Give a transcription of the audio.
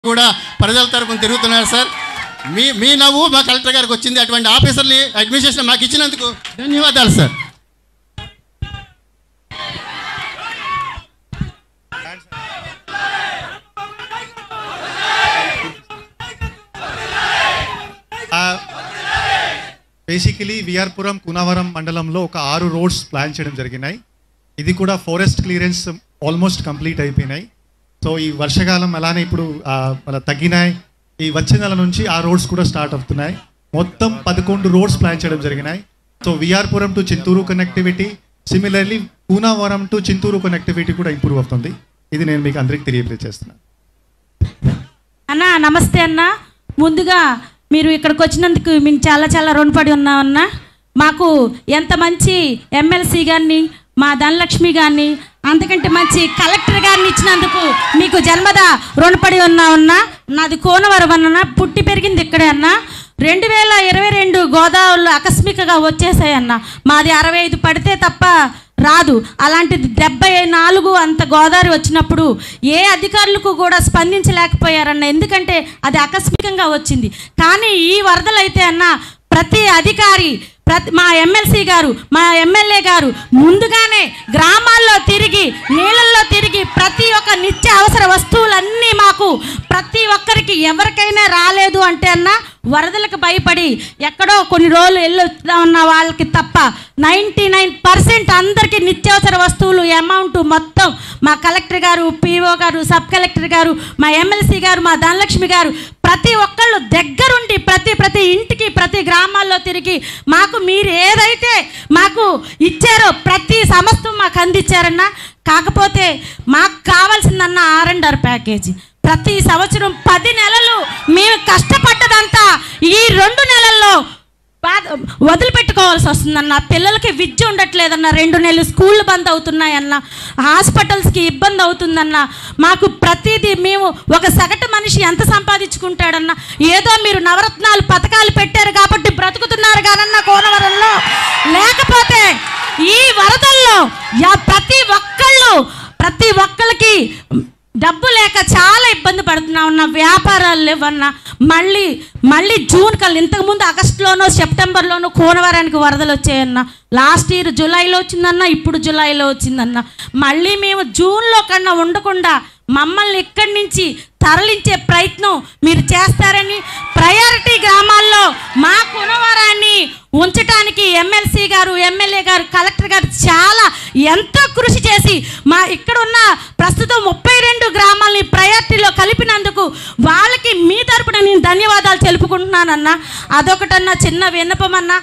కూడా ప్రజల తరపున తిరుగుతున్నారు సార్ మీ మీ నవ్వు మా కలెక్టర్ గారికి వచ్చింది అటువంటి ఆఫీసర్ని అడ్మినిస్ట్రేషన్ మాకు ఇచ్చినందుకు ధన్యవాదాలు సార్ బేసికలీ విఆర్పురం కునావరం మండలంలో ఒక ఆరు రోడ్స్ ప్లాన్ చేయడం జరిగినాయి ఇది కూడా ఫారెస్ట్ క్లియరెన్స్ ఆల్మోస్ట్ కంప్లీట్ అయిపోయినాయి సో ఈ వర్షకాలం అలానే ఇప్పుడు ఆ, మన తగ్గినాయి ఈ వచ్చే నెల నుంచి ఆ రోడ్స్ కూడా స్టార్ట్ అవుతున్నాయి మొత్తం పదకొండు రోడ్స్ ప్లాన్ చేయడం జరిగినాయి so VR Puram to Chintoor connectivity similarly Poonavaram to Chintoor connectivity కూడా ఇంప్రూవ్ అవుతుంది ఇది నేను మీకు అందరికి తెలియజేస్తున్నాను అన్న నమస్తే అన్న ముందుగా మీరు ఇక్కడికి వచ్చినందుకు మీకు చాలా చాలా రుణపడి ఉన్నామన్న మాకు ఎంత మంచి ఎమ్మెల్సీ గారిని మా ధనలక్ష్మి గారిని అంతకంటే మంచి కలెక్టర్ గారిని ఇచ్చినందుకు మీకు జన్మద రుణపడి ఉన్నామన్నా నాది కోనవరం అన్న పుట్టి పెరిగింది ఇక్కడే అన్న రెండు వేల ఇరవై రెండు గోదావరిలో ఆకస్మికగా వచ్చేసాయన్న మాది అరవై ఐదు పడితే తప్ప రాదు అలాంటిది డెబ్బై నాలుగు అంత గోదావరి వచ్చినప్పుడు ఏ అధికారులకు కూడా స్పందించలేకపోయారన్న ఎందుకంటే అది ఆకస్మికంగా వచ్చింది కానీ ఈ వరదలైతే అన్న ప్రతి అధికారి ప్రతి మా ఎమ్మెల్సీ గారు మా ఎమ్మెల్యే గారు ముందుగానే గ్రామాల్లో తిరిగి నీళ్ళల్లో తిరిగి ప్రతి ఒక్క నిత్య అవసర వస్తువులన్నీ మాకు ప్రతి ఒక్కరికి ఎవరికైనా రాలేదు అంటే అన్న వరదలకు భయపడి ఎక్కడో కొన్ని రోజులు వెళ్ళొస్తా ఉన్న వాళ్ళకి తప్ప నైంటీ నైన్ పర్సెంట్ అందరికీ నిత్యావసర వస్తువులు అమౌంట్ మొత్తం మా కలెక్టర్ గారు పీఓ గారు సబ్ కలెక్టర్ గారు మా ఎమ్మెల్సీ గారు మా ధనలక్ష్మి గారు ప్రతి ఒక్కళ్ళు దగ్గరుండి ప్రతి ప్రతి ఇంటికి ప్రతి గ్రామాల్లో తిరిగి మాకు మీరు ఏదైతే మాకు ఇచ్చారో ప్రతి సమస్తం మాకు అందించారన్న కాకపోతే మాకు కావాల్సిందన్న ఆర్ అండ్ ఆర్ ప్యాకేజీ ప్రతి సంవత్సరం పది నెలలు మేము కష్టపడ్డదంతా ఈ రెండు నెలల్లో బాధ వదిలిపెట్టుకోవాల్సి వస్తుందన్న పిల్లలకి విద్య ఉండట్లేదన్న రెండు నెలలు స్కూళ్ళు బంద్ అవుతున్నాయన్న హాస్పిటల్స్కి ఇబ్బంది అవుతుందన్న మాకు ప్రతిదీ మేము ఒక సగటు మనిషి ఎంత సంపాదించుకుంటాడన్న ఏదో మీరు నవరత్నాలు పథకాలు పెట్టారు కాబట్టి బ్రతుకుతున్నారు కానన్న కోనవరంలో లేకపోతే ఈ వరదల్లో యా- ప్రతి ఒక్కళ్ళు ప్రతి ఒక్కళ్ళకి డబ్బు లేక చాలా ఇబ్బంది పడుతున్నా ఉన్న వ్యాపారాలు లేవన్న మళ్ళీ మళ్ళీ జూన్ కల్లా ఇంతకుముందు ఆగస్టులోనో సెప్టెంబర్లోనో కోనవరానికి వరదలు వచ్చాయన్న లాస్ట్ ఇయర్ జూలైలో వచ్చిందన్న ఇప్పుడు జూలైలో వచ్చిందన్న మళ్ళీ మేము జూన్లో కన్నా ఉండకుండా మమ్మల్ని ఇక్కడి నుంచి తరలించే ప్రయత్నం మీరు చేస్తారని ప్రయారిటీ గ్రామాల్లో మా కునవరాన్ని ఉంచటానికి ఎమ్మెల్సీ గారు ఎమ్మెల్యే గారు కలెక్టర్ గారు చాలా ఎంతో కృషి చేసి మా ఇక్కడ ఉన్న ప్రస్తుతం ముప్పై రెండు గ్రామాలని ప్రయారిటీలో కలిపినందుకు వాళ్ళకి మీ తరపున నేను ధన్యవాదాలు తెలుపుకుంటున్నానన్నా అదొకటన్నా చిన్న విన్నపమన్నా